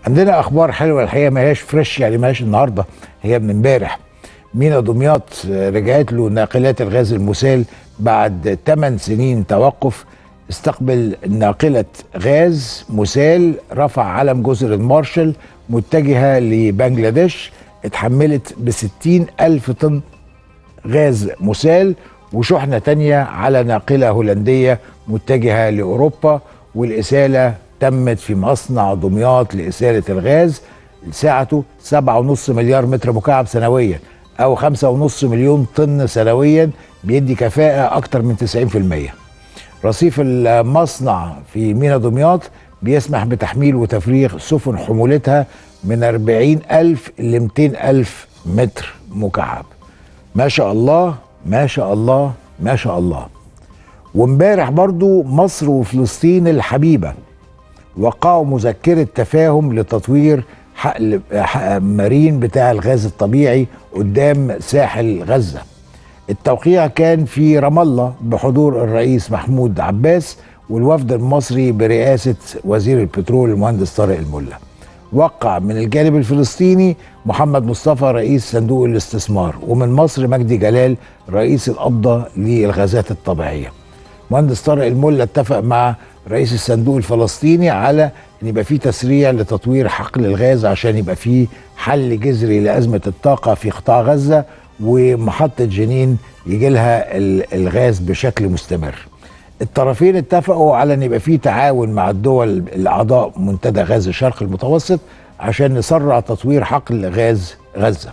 عندنا اخبار حلوه الحقيقه ما هياش فريش يعني ما هياش النهارده هي من امبارح مينا دمياط رجعت له ناقلات الغاز المسال بعد 8 سنين توقف استقبل ناقلة غاز مسال رفع علم جزر المارشال متجهة لبنجلاديش اتحملت بستين ألف طن غاز مسال وشحنة تانية على ناقلة هولندية متجهة لأوروبا والإسالة تمت في مصنع دمياط لإسالة الغاز سعته 7.5 مليار متر مكعب سنويا أو 5.5 مليون طن سنويا بيدي كفاءة أكتر من 90% رصيف المصنع في مينا دمياط بيسمح بتحميل وتفريغ سفن حمولتها من 40 ألف ل 200 ألف متر مكعب ما شاء الله ما شاء الله ما شاء الله وامبارح برضو مصر وفلسطين الحبيبة وقعوا مذكرة تفاهم لتطوير حقل حق مارين بتاع الغاز الطبيعي قدام ساحل غزة التوقيع كان في رام الله بحضور الرئيس محمود عباس والوفد المصري برئاسة وزير البترول المهندس طارق الملا وقع من الجانب الفلسطيني محمد مصطفى رئيس صندوق الاستثمار ومن مصر مجدي جلال رئيس القبضة للغازات الطبيعية مهندس طارق الملا اتفق مع رئيس الصندوق الفلسطيني على ان يبقى في تسريع لتطوير حقل الغاز عشان يبقى في حل جذري لازمه الطاقه في قطاع غزه ومحطه جنين يجي لها الغاز بشكل مستمر. الطرفين اتفقوا على ان يبقى في تعاون مع الدول الاعضاء منتدى غاز الشرق المتوسط عشان نسرع تطوير حقل غاز غزه.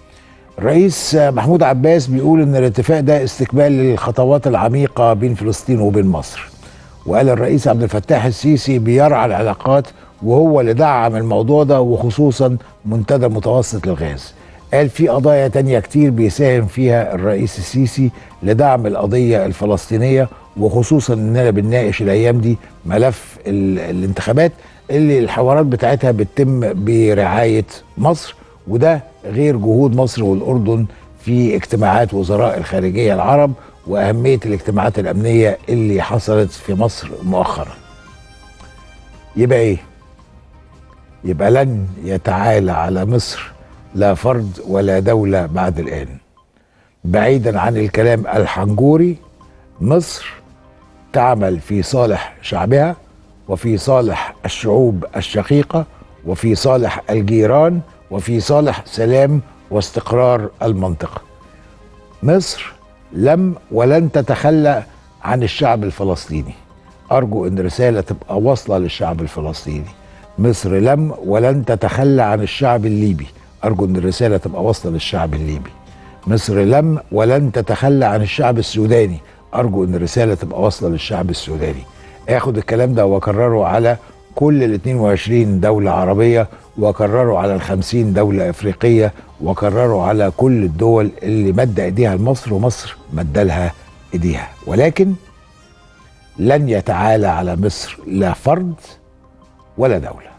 الرئيس محمود عباس بيقول ان الاتفاق ده استكمال للخطوات العميقه بين فلسطين وبين مصر. وقال الرئيس عبد الفتاح السيسي بيرعى العلاقات وهو اللي دعم الموضوع ده وخصوصا منتدى المتوسط للغاز قال في قضايا تانية كتير بيساهم فيها الرئيس السيسي لدعم القضية الفلسطينية وخصوصا اننا بنناقش الايام دي ملف الانتخابات اللي الحوارات بتاعتها بتتم برعاية مصر وده غير جهود مصر والاردن في اجتماعات وزراء الخارجية العرب واهميه الاجتماعات الامنيه اللي حصلت في مصر مؤخرا يبقى ايه يبقى لن يتعالى على مصر لا فرد ولا دوله بعد الان بعيدا عن الكلام الحنجوري مصر تعمل في صالح شعبها وفي صالح الشعوب الشقيقه وفي صالح الجيران وفي صالح سلام واستقرار المنطقه مصر لم ولن تتخلى عن الشعب الفلسطيني أرجو أن رسالة تبقى واصلة للشعب الفلسطيني مصر لم ولن تتخلى عن الشعب الليبي أرجو أن الرسالة تبقى واصلة للشعب الليبي مصر لم ولن تتخلى عن الشعب السوداني أرجو أن الرسالة تبقى واصلة للشعب السوداني اخد الكلام ده واكرره على كل ال 22 دولة عربية وكرروا على ال 50 دولة إفريقية وكرروا على كل الدول اللي مد إيديها لمصر ومصر مد لها إيديها ولكن لن يتعالى على مصر لا فرد ولا دولة